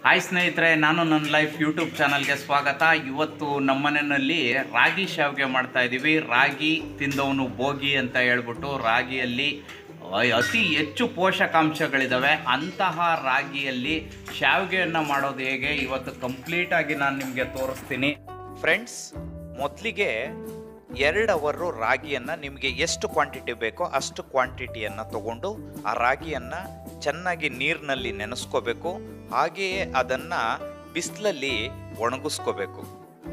Hi ಸ್ನೇಹಿತರೆ ನಾನು ನನ್ನ ಲೈಫ್ ಯೂಟ್ಯೂಬ್ ಚಾನಲ್ಗೆ ಸ್ವಾಗತ ಇವತ್ತು ನಮ್ಮನೆಯಲ್ಲಿ ರಾಗಿ ಶಾವಿಗೆ ಮಾಡ್ತಾ ಇದ್ದೀವಿ ರಾಗಿ ತಿಂದವನು ಭೋಗಿ ಅಂತ ಹೇಳ್ಬಿಟ್ಟು ರಾಗಿಯಲ್ಲಿ ಅ- ಅತಿ ಹೆಚ್ಚು ಪೋಷಕಾಂಶಗಳಿದ್ದಾವೆ ಅಂತಹ ರಾಗಿಯಲ್ಲಿ ಶಾವಿಗೆಯನ್ನು ಮಾಡೋದು ಹೇಗೆ ಇವತ್ತು ಕಂಪ್ಲೀಟಾಗಿ ನಾನು ನಿಮಗೆ ತೋರಿಸ್ತೀನಿ ಫ್ರೆಂಡ್ಸ್ ಮೊದಲಿಗೆ ಎರಡು ಅವರು ರಾಗಿಯನ್ನು ನಿಮಗೆ ಎಷ್ಟು ಕ್ವಾಂಟಿಟಿ ಬೇಕೋ ಅಷ್ಟು ಕ್ವಾಂಟಿಟಿಯನ್ನು ತಗೊಂಡು ಆ ರಾಗಿಯನ್ನು ಚೆನ್ನಾಗಿ ನೀರಿನಲ್ಲಿ ನೆನೆಸ್ಕೋಬೇಕು ಹಾಗೆಯೇ ಅದನ್ನು ಬಿಸಿಲಲ್ಲಿ ಒಣಗಿಸ್ಕೋಬೇಕು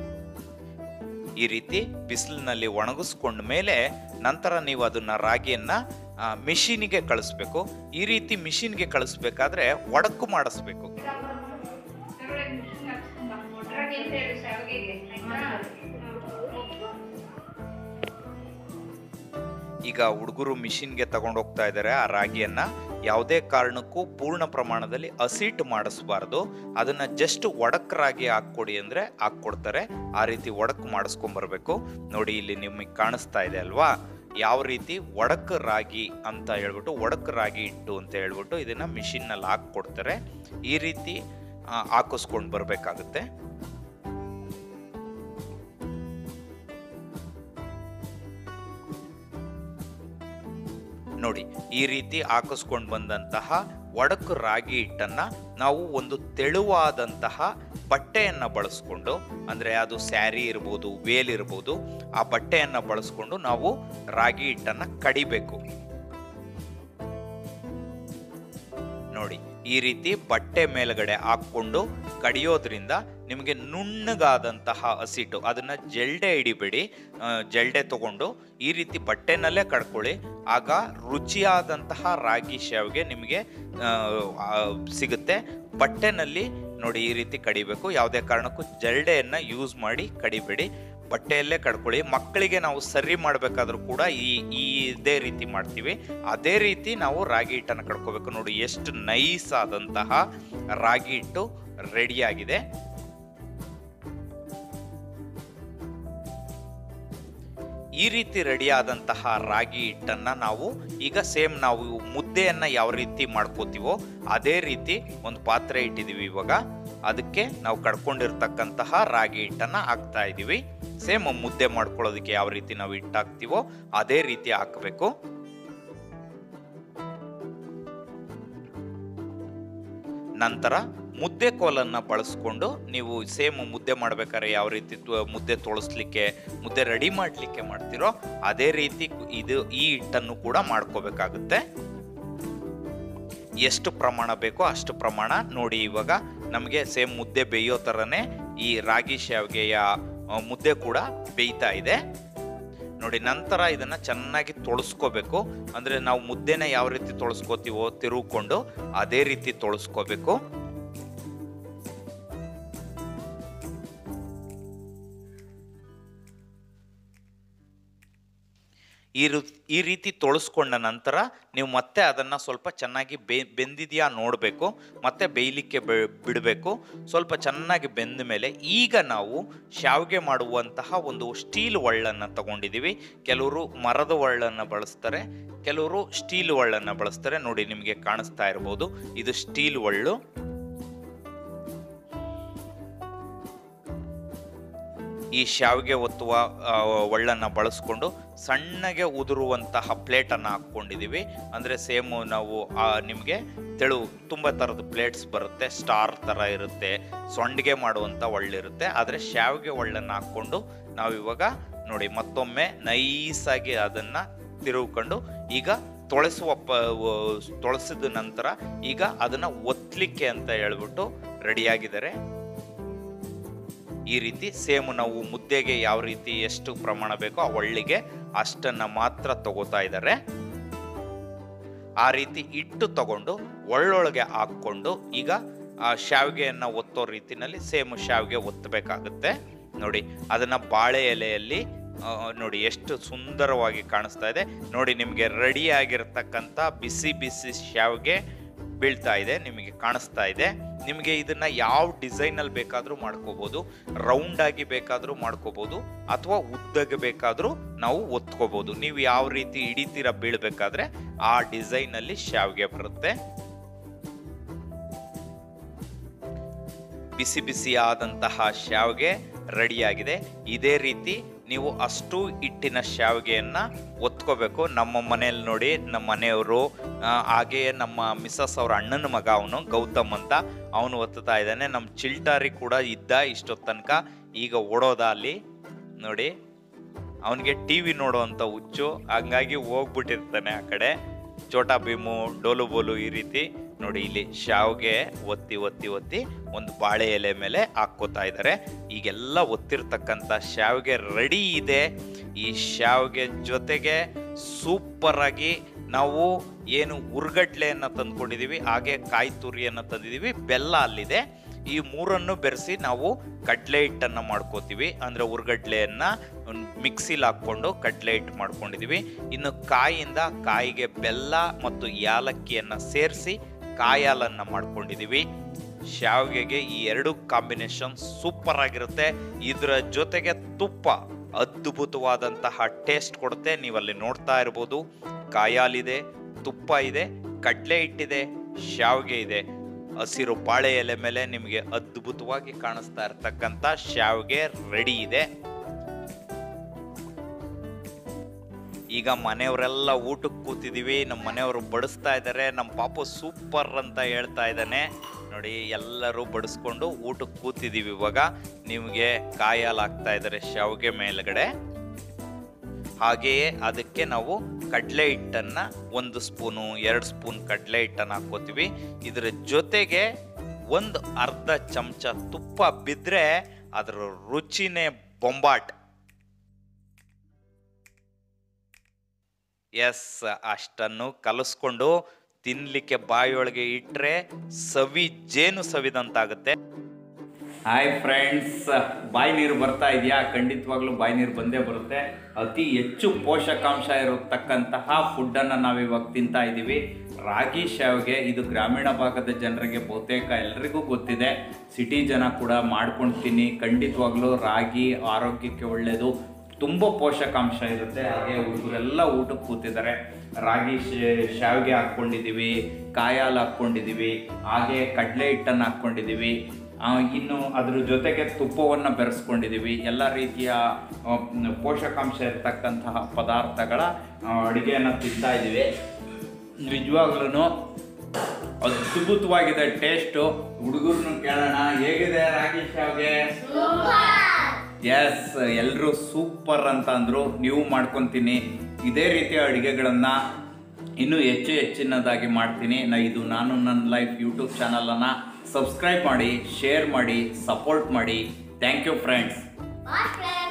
ಈ ರೀತಿ ಬಿಸಿಲಿನಲ್ಲಿ ಒಣಗಿಸ್ಕೊಂಡ ಮೇಲೆ ನಂತರ ನೀವು ಅದನ್ನು ರಾಗಿಯನ್ನು ಮಿಷಿನಿಗೆ ಕಳಿಸ್ಬೇಕು ಈ ರೀತಿ ಮಿಷಿನ್ಗೆ ಕಳಿಸ್ಬೇಕಾದ್ರೆ ಒಡಕು ಮಾಡಿಸ್ಬೇಕು ಈಗ ಹುಡುಗರು ಮಿಷಿನ್ಗೆ ತಗೊಂಡು ಹೋಗ್ತಾ ಇದ್ದಾರೆ ಆ ರಾಗಿಯನ್ನ ಯಾವುದೇ ಕಾರಣಕ್ಕೂ ಪೂರ್ಣ ಪ್ರಮಾಣದಲ್ಲಿ ಹಸಿಟ್ಟು ಮಾಡಿಸ್ಬಾರ್ದು ಅದನ್ನ ಜಸ್ಟ್ ಒಡಕ್ ರಾಗಿ ಹಾಕ್ಕೊಡಿ ಅಂದ್ರೆ ಹಾಕ್ಕೊಡ್ತಾರೆ ಆ ರೀತಿ ಒಡಕ್ ಮಾಡಿಸ್ಕೊಂಬರ್ಬೇಕು ನೋಡಿ ಇಲ್ಲಿ ನಿಮಗೆ ಕಾಣಿಸ್ತಾ ಇದೆ ಅಲ್ವಾ ಯಾವ ರೀತಿ ಒಡಕ್ ರಾಗಿ ಅಂತ ಹೇಳ್ಬಿಟ್ಟು ಒಡಕ್ ರಾಗಿ ಇಟ್ಟು ಅಂತ ಹೇಳ್ಬಿಟ್ಟು ಇದನ್ನ ಮಿಷಿನ್ನಲ್ಲಿ ಹಾಕ್ಕೊಡ್ತಾರೆ ಈ ರೀತಿ ಆ, ಹಾಕಿಸ್ಕೊಂಡು ಬರಬೇಕಾಗುತ್ತೆ ನೋಡಿ ಈ ರೀತಿ ಹಾಕಿಸ್ಕೊಂಡು ಬಂದಂತಹ ಒಡಕು ರಾಗಿ ಹಿಟ್ಟನ್ನ ನಾವು ಒಂದು ತೆಳುವಾದಂತಹ ಬಟ್ಟೆಯನ್ನ ಬಳಸ್ಕೊಂಡು ಅಂದ್ರೆ ಅದು ಸ್ಯಾರಿ ಇರ್ಬೋದು ವೇಲ್ ಇರ್ಬೋದು ಆ ಬಟ್ಟೆಯನ್ನ ಬಳಸ್ಕೊಂಡು ನಾವು ರಾಗಿ ಹಿಟ್ಟನ್ನ ಕಡಿಬೇಕು ನೋಡಿ ಈ ರೀತಿ ಬಟ್ಟೆ ಮೇಲ್ಗಡೆ ಹಾಕ್ಕೊಂಡು ಕಡಿಯೋದ್ರಿಂದ ನಿಮಗೆ ನುಣ್ಣಗಾದಂತಹ ಹಸಿಟ್ಟು ಅದನ್ನ ಜಲ್ಡೆ ಹಿಡಿಬೇಡಿ ಆ, ಜಲ್ಡೆ ತಗೊಂಡು ಈ ರೀತಿ ಬಟ್ಟೆನಲ್ಲೇ ಕಡ್ಕೊಳ್ಳಿ ಆಗ ರುಚಿಯಾದಂತಹ ರಾಗಿ ಶಾವಿಗೆ ನಿಮಗೆ ಆ, ಆ, ಸಿಗುತ್ತೆ ಬಟ್ಟೆನಲ್ಲಿ ನೋಡಿ ಈ ರೀತಿ ಕಡಿಬೇಕು ಯಾವುದೇ ಕಾರಣಕ್ಕೂ ಜಲ್ಡೆಯನ್ನ ಯೂಸ್ ಮಾಡಿ ಕಡಿಬೇಡಿ ಬಟ್ಟೆಯಲ್ಲೇ ಕಡ್ಕೊಳ್ಳಿ ಮಕ್ಕಳಿಗೆ ನಾವು ಸರಿ ಮಾಡಬೇಕಾದ್ರೂ ಕೂಡ ಈ ಈ ಇದೇ ರೀತಿ ಮಾಡ್ತೀವಿ ಅದೇ ರೀತಿ ನಾವು ರಾಗಿ ಹಿಟ್ಟನ್ನು ಕಡ್ಕೋಬೇಕು ನೋಡಿ ಎಷ್ಟು ನೈಸ್ ಆದಂತಹ ರಾಗಿ ಹಿಟ್ಟು ರೆಡಿಯಾಗಿದೆ ಈ ರೀತಿ ರೆಡಿಯಾದಂತಹ ರಾಗಿ ಹಿಟ್ಟನ್ನ ನಾವು ಈಗ ಸೇಮ್ ನಾವು ಮುದ್ದೆಯನ್ನ ಯಾವ ರೀತಿ ಮಾಡ್ಕೋತೀವೋ ಅದೇ ರೀತಿ ಒಂದು ಪಾತ್ರೆ ಇಟ್ಟಿದೀವಿ ಇವಾಗ ಅದಕ್ಕೆ ನಾವು ಕಡ್ಕೊಂಡಿರ್ತಕ್ಕಂತಹ ರಾಗಿ ಹಿಟ್ಟನ್ನ ಹಾಕ್ತಾ ಇದೀವಿ ಸೇಮ್ ಮುದ್ದೆ ಮಾಡ್ಕೊಳ್ಳೋದಕ್ಕೆ ಯಾವ ರೀತಿ ನಾವು ಹಿಟ್ಟು ಹಾಕ್ತೀವೋ ಅದೇ ರೀತಿ ಹಾಕಬೇಕು ನಂತರ ಮುದ್ದೆ ಕೋಲನ್ನ ಬಳಸ್ಕೊಂಡು ನೀವು ಸೇಮ್ ಮುದ್ದೆ ಮಾಡ್ಬೇಕಾದ್ರೆ ಯಾವ ರೀತಿ ತು- ಮುದ್ದೆ ತೊಳಸ್ಲಿಕ್ಕೆ ಮುದ್ದೆ ರೆಡಿ ಮಾಡ್ಲಿಕ್ಕೆ ಮಾಡ್ತಿರೋ ಅದೇ ರೀತಿ ಕು- ಇದು ಈ ಹಿಟ್ಟನ್ನು ಕೂಡ ಮಾಡ್ಕೋಬೇಕಾಗುತ್ತೆ ಎಷ್ಟು ಪ್ರಮಾಣ ಬೇಕೋ ಅಷ್ಟು ಪ್ರಮಾಣ ನೋಡಿ ಇವಾಗ ನಮಗೆ ಸೇಮ್ ಮುದ್ದೆ ಬೇಯೋ ಥರನೇ ಈ ರಾಗಿ ಶಾವಿಗೆಯ ಆ, ಮುದ್ದೆ ಕೂಡ ಬೇಯ್ತಾ ಇದೆ ನೋಡಿ ನಂತರ ಇದನ್ನ ಚೆನ್ನಾಗಿ ತೊಳಸ್ಕೋಬೇಕು ಅಂದ್ರೆ ನಾವು ಮುದ್ದೆನ ಯಾವ ರೀತಿ ತೊಳಸ್ಕೋತೀವೋ ತಿರುಗ್ಕೊಂಡು ಅದೇ ರೀತಿ ತೊಳಸ್ಕೋಬೇಕು ಈ ರು- ಈ ರೀತಿ ತೊಳಸ್ಕೊಂಡ ನಂತರ ನೀವು ಮತ್ತೆ ಅದನ್ನ ಸ್ವಲ್ಪ ಚೆನ್ನಾಗಿ ಬೆ ಬೆಂದಿದೆಯಾ ನೋಡಬೇಕು ಮತ್ತೆ ಬೇಯಲಿಕ್ಕೆ ಬೆ- ಬಿಡಬೇಕು ಸ್ವಲ್ಪ ಚೆನ್ನಾಗಿ ಬೆಂದ ಮೇಲೆ ಈಗ ನಾವು ಶಾವಿಗೆ ಮಾಡುವಂತಹ ಒಂದು ಸ್ಟೀಲ್ ಒಳ್ಳನ್ನು ತಗೊಂಡಿದ್ದೀವಿ ಕೆಲವರು ಮರದ ಒಳ್ಳನ್ನು ಬಳಸ್ತಾರೆ ಕೆಲವರು ಸ್ಟೀಲ್ ಒಳ್ಳನ್ನು ಬಳಸ್ತಾರೆ ನೋಡಿ ನಿಮಗೆ ಕಾಣಿಸ್ತಾ ಇರ್ಬೋದು ಇದು ಸ್ಟೀಲ್ ಒಳ್ಳು ಈ ಶಾವಿಗೆ ಒತ್ತುವ ಆ, ಒಳ್ಳನ್ನ ಬಳಸ್ಕೊಂಡು ಸಣ್ಣಗೆ ಉದುರುವಂತಹ ಪ್ಲೇಟನ್ನು ಹಾಕ್ಕೊಂಡಿದ್ದೀವಿ ಅಂದರೆ ಸೇಮ್ ನಾವು ಆ, ನಿಮಗೆ ತೆಳು ತುಂಬ ಥರದ ಪ್ಲೇಟ್ಸ್ ಬರುತ್ತೆ ಸ್ಟಾರ್ ಥರ ಇರುತ್ತೆ ಸೊಂಡಿಗೆ ಮಾಡುವಂಥ ಒಳ್ಳಿರುತ್ತೆ ಆದರೆ ಶಾವಿಗೆ ಒಳ್ಳನ್ನು ಹಾಕ್ಕೊಂಡು ನಾವು ಇವಾಗ ನೋಡಿ ಮತ್ತೊಮ್ಮೆ ನೈಸಾಗಿ ಅದನ್ನು ತಿರುಗಿಕೊಂಡು ಈಗ ತೊಳೆಸುವ ಪ ವ- ತೊಳೆಸಿದ ನಂತರ ಈಗ ಅದನ್ನು ಒತ್ತಲಿಕ್ಕೆ ಅಂತ ಹೇಳ್ಬಿಟ್ಟು ರೆಡಿಯಾಗಿದ್ದಾರೆ ಈ ರೀತಿ ಸೇಮ್ ನಾವು ಮುದ್ದೆಗೆ ಯಾವ ರೀತಿ ಎಷ್ಟು ಪ್ರಮಾಣ ಬೇಕೋ ಆ ಒಳ್ಳಿಗೆ ಅಷ್ಟನ್ನ ಮಾತ್ರ ತಗೋತಾ ಇದ್ದಾರೆ ಆ ರೀತಿ ಇಟ್ಟು ತಗೊಂಡು ಒಳ್ಳೊಳಗೆ ಹಾಕ್ಕೊಂಡು ಈಗ ಆ ಶಾವಿಗೆಯನ್ನ ಒತ್ತೋ ರೀತಿನಲ್ಲಿ ಸೇಮ್ ಶಾವಿಗೆ ಒತ್ತಬೇಕಾಗುತ್ತೆ ನೋಡಿ ಅದನ್ನ ಬಾಳೆ ಎಲೆಯಲ್ಲಿ ಆ, ನೋಡಿ ಎಷ್ಟು ಸುಂದರವಾಗಿ ಕಾಣಿಸ್ತಾ ಇದೆ ನೋಡಿ ನಿಮಗೆ ರೆಡಿ ಆಗಿರ್ತಕ್ಕಂಥ ಬಿಸಿ ಬಿಸಿ ಶಾವಿಗೆ ಬೀಳ್ತಾ ಇದೆ ನಿಮಗೆ ಕಾಣಿಸ್ತಾ ಇದೆ ನಿಮಗೆ ಇದನ್ನ ಯಾವ ಡಿಸೈನಲ್ಲಿ ಬೇಕಾದರೂ ಮಾಡ್ಕೋಬಹುದು ರೌಂಡ್ ಆಗಿ ಬೇಕಾದರೂ ಮಾಡ್ಕೋಬಹುದು ಅಥವಾ ಉದ್ದಗೆ ಬೇಕಾದರೂ ನಾವು ಒತ್ಕೋಬಹುದು ನೀವು ಯಾವ ರೀತಿ ಹಿಡಿತೀರ ಬೀಳ್ಬೇಕಾದ್ರೆ ಆ ಡಿಸೈನಲ್ಲಿ ಶಾವಿಗೆ ಬರುತ್ತೆ ಬಿಸಿ ಬಿಸಿಯಾದಂತಹ ಶಾವಿಗೆ ರೆಡಿಯಾಗಿದೆ ಇದೇ ರೀತಿ ನೀವು ಅಷ್ಟು ಹಿಟ್ಟಿನ ಶಾವಿಗೆಯನ್ನು ಒತ್ಕೋಬೇಕು ನಮ್ಮ ಮನೆಯಲ್ಲಿ ನೋಡಿ ನಮ್ಮ ಮನೆಯವರು ಆ, ಹಾಗೆಯೇ ನಮ್ಮ ಮಿಸಸ್ ಅವ್ರ ಅಣ್ಣನ ಮಗ ಅವನು ಗೌತಮ್ ಅಂತ ಅವನು ಒತ್ತುತ್ತಾ ಇದ್ದಾನೆ ನಮ್ಮ ಚಿಲ್ಟಾರಿ ಕೂಡ ಇದ್ದ ಇಷ್ಟೊತ್ತು ತನಕ ಈಗ ಓಡೋದ ಅಲ್ಲಿ ನೋಡಿ ಅವನಿಗೆ ಟಿ ವಿ ನೋಡುವಂಥ ಹುಚ್ಚು ಹಂಗಾಗಿ ಹೋಗ್ಬಿಟ್ಟಿರ್ತಾನೆ ಆ ಕಡೆ ಚೋಟಾ ಭೀಮು ಡೋಲು ಬೋಲು ಈ ರೀತಿ ನೋಡಿ ಇಲ್ಲಿ ಶಾವ್ಗೆ ಒತ್ತಿ ಒತ್ತಿ ಒತ್ತಿ ಒಂದು ಬಾಳೆ ಎಲೆ ಮೇಲೆ ಹಾಕ್ಕೋತಾ ಇದ್ದಾರೆ ಈಗೆಲ್ಲ ಒತ್ತಿರ್ತಕ್ಕಂಥ ಶಾವ್ಗೆ ರೆಡಿ ಇದೆ ಈ ಶಾವ್ಗೆ ಜೊತೆಗೆ ಸೂಪರ್ ಆಗಿ ನಾವು ಏನು ಉರ್ಗಡ್ಲೆಯನ್ನು ತಂದ್ಕೊಂಡಿದೀವಿ ಹಾಗೆ ಕಾಯಿ ತುರಿಯನ್ನು ತಂದಿದ್ದೀವಿ ಬೆಲ್ಲ ಅಲ್ಲಿದೆ ಈ ಮೂರನ್ನು ಬೆರೆಸಿ ನಾವು ಕಡಲೆ ಹಿಟ್ಟನ್ನು ಮಾಡ್ಕೋತೀವಿ ಅಂದರೆ ಉರ್ಗಡ್ಲೆಯನ್ನ ಮಿಕ್ಸಿಲಿ ಹಾಕ್ಕೊಂಡು ಕಡಲೆ ಹಿಟ್ಟು ಮಾಡ್ಕೊಂಡಿದ್ದೀವಿ ಇನ್ನು ಕಾಯಿಯಿಂದ ಕಾಯಿಗೆ ಬೆಲ್ಲ ಮತ್ತು ಯಾಲಕ್ಕಿಯನ್ನು ಸೇರಿಸಿ ಕಾಯಿ ಹಾಲನ್ನು ಮಾಡ್ಕೊಂಡಿದ್ದೀವಿ ಶಾವಿಗೆಗೆ ಈ ಎರಡು ಕಾಂಬಿನೇಷನ್ ಸೂಪರ್ ಆಗಿರುತ್ತೆ ಇದರ ಜೊತೆಗೆ ತುಪ್ಪ ಅದ್ಭುತವಾದಂತಹ ಟೇಸ್ಟ್ ಕೊಡುತ್ತೆ ನೀವಲ್ಲಿ ನೋಡ್ತಾ ಇರ್ಬೋದು ಕಾಯಾಲಿದೆ ತುಪ್ಪ ಇದೆ ಕಡಲೆ ಹಿಟ್ಟಿದೆ ಶಾವಿಗೆ ಇದೆ ಹಸಿರು ಬಾಳೆ ಎಲೆ ಮೇಲೆ ನಿಮಗೆ ಅದ್ಭುತವಾಗಿ ಕಾಣಿಸ್ತಾ ಇರ್ತಕ್ಕಂಥ ಶಾವಿಗೆ ರೆಡಿ ಇದೆ ಈಗ ಮನೆಯವರೆಲ್ಲ ಊಟಕ್ಕೆ ಕೂತಿದೀವಿ ನಮ್ಮ ಮನೆಯವರು ಬಡಿಸ್ತಾ ಇದ್ದಾರೆ ನಮ್ಮ ಪಾಪು ಸೂಪರ್ ಅಂತ ಹೇಳ್ತಾ ಇದ್ದಾನೆ ನೋಡಿ ಎಲ್ಲರೂ ಬಡಿಸ್ಕೊಂಡು ಊಟಕ್ಕೆ ಕೂತಿದ್ದೀವಿ ಇವಾಗ ನಿಮಗೆ ಕಾಯಾಲ್ ಹಾಕ್ತಾ ಇದ್ದಾರೆ ಶಾವಿಗೆ ಮೇಲ್ಗಡೆ ಹಾಗೆಯೇ ಅದಕ್ಕೆ ನಾವು ಕಡಲೆ ಹಿಟ್ಟನ್ನು ಒಂದು ಸ್ಪೂನು ಎರಡು ಸ್ಪೂನ್ ಕಡಲೆ ಹಿಟ್ಟನ್ನು ಹಾಕ್ಕೋತೀವಿ ಇದರ ಜೊತೆಗೆ ಒಂದು ಅರ್ಧ ಚಮಚ ತುಪ್ಪ ಬಿದ್ದರೆ ಅದರ ರುಚಿನೇ ಬೊಂಬಾಟ್ ಎಸ್ ಅಷ್ಟನ್ನು ಕಲಿಸ್ಕೊಂಡು ತಿನ್ಲಿಕ್ಕೆ ಬಾಯಿಯೊಳಗೆ ಇಟ್ಟರೆ ಸವಿ ಜೇನು ಸವಿದಂತಾಗುತ್ತೆ ಹಾಯ್ ಫ್ರೆಂಡ್ಸ್ ಬಾಯಿ ನೀರು ಬರ್ತಾ ಇದೆಯಾ ಖಂಡಿತವಾಗ್ಲೂ ಬಾಯಿ ನೀರು ಬಂದೇ ಬರುತ್ತೆ ಅತಿ ಹೆಚ್ಚು ಪೋಷಕಾಂಶ ಇರತಕ್ಕಂತಹ ಫುಡ್ಡನ್ನು ನಾವಿವಾಗ ತಿಂತಾ ಇದ್ದೀವಿ ರಾಗಿ ಶಾವಿಗೆ ಇದು ಗ್ರಾಮೀಣ ಭಾಗದ ಜನರಿಗೆ ಬಹುತೇಕ ಎಲ್ರಿಗೂ ಗೊತ್ತಿದೆ ಸಿಟಿ ಜನ ಕೂಡ ಮಾಡ್ಕೊಂಡು ತಿನ್ನಿ ಖಂಡಿತವಾಗ್ಲೂ ರಾಗಿ ಆರೋಗ್ಯಕ್ಕೆ ಒಳ್ಳೆಯದು ತುಂಬ ಪೋಷಕಾಂಶ ಇರುತ್ತೆ ಹಾಗೆ ಹುಡುಗರೆಲ್ಲ ಊಟಕ್ಕೆ ಕೂತಿದ್ದಾರೆ ರಾಗಿ ಶ- ಶಾವಿಗೆ ಹಾಕ್ಕೊಂಡಿದ್ದೀವಿ ಕಾಯಿ ಹಾಲು ಹಾಕ್ಕೊಂಡಿದ್ದೀವಿ ಹಾಗೆ ಕಡಲೆ ಹಿಟ್ಟನ್ನು ಹಾಕ್ಕೊಂಡಿದ್ದೀವಿ ಆ, ಇನ್ನು ಅದ್ರ ಜೊತೆಗೆ ತುಪ್ಪವನ್ನು ಬೆರೆಸ್ಕೊಂಡಿದ್ದೀವಿ ಎಲ್ಲ ರೀತಿಯ ಆ, ಮ್, ಪೋಷಕಾಂಶ ಇರತಕ್ಕಂತಹ ಪದಾರ್ಥಗಳ ಅಡುಗೆಯನ್ನು ತಿಂತಾ ಇದ್ದೀವಿ ನಿಜವಾಗ್ಲೂ ಅದ್ಭುತವಾಗಿದೆ ಟೇಸ್ಟು ಹುಡುಗರನ್ನು ಕೇಳೋಣ ಹೇಗಿದೆ ರಾಗಿ ಶಾವಿಗೆ ಎಸ್ ಎಲ್ಲರೂ ಸೂಪರ್ ಅಂತ ಅಂದರು ನೀವು ಮಾಡ್ಕೊತೀನಿ ಇದೇ ರೀತಿಯ ಅಡುಗೆಗಳನ್ನು ಇನ್ನೂ ಹೆಚ್ಚು ಹೆಚ್ಚಿನದಾಗಿ ಮಾಡ್ತೀನಿ ನಾ ಇದು ನಾನು ನನ್ನ ಲೈಫ್ ಯೂಟ್ಯೂಬ್ ಚಾನಲನ್ನು ಸಬ್ಸ್ಕ್ರೈಬ್ ಮಾಡಿ ಶೇರ್ ಮಾಡಿ ಸಪೋರ್ಟ್ ಮಾಡಿ thank you friends Bye, friends.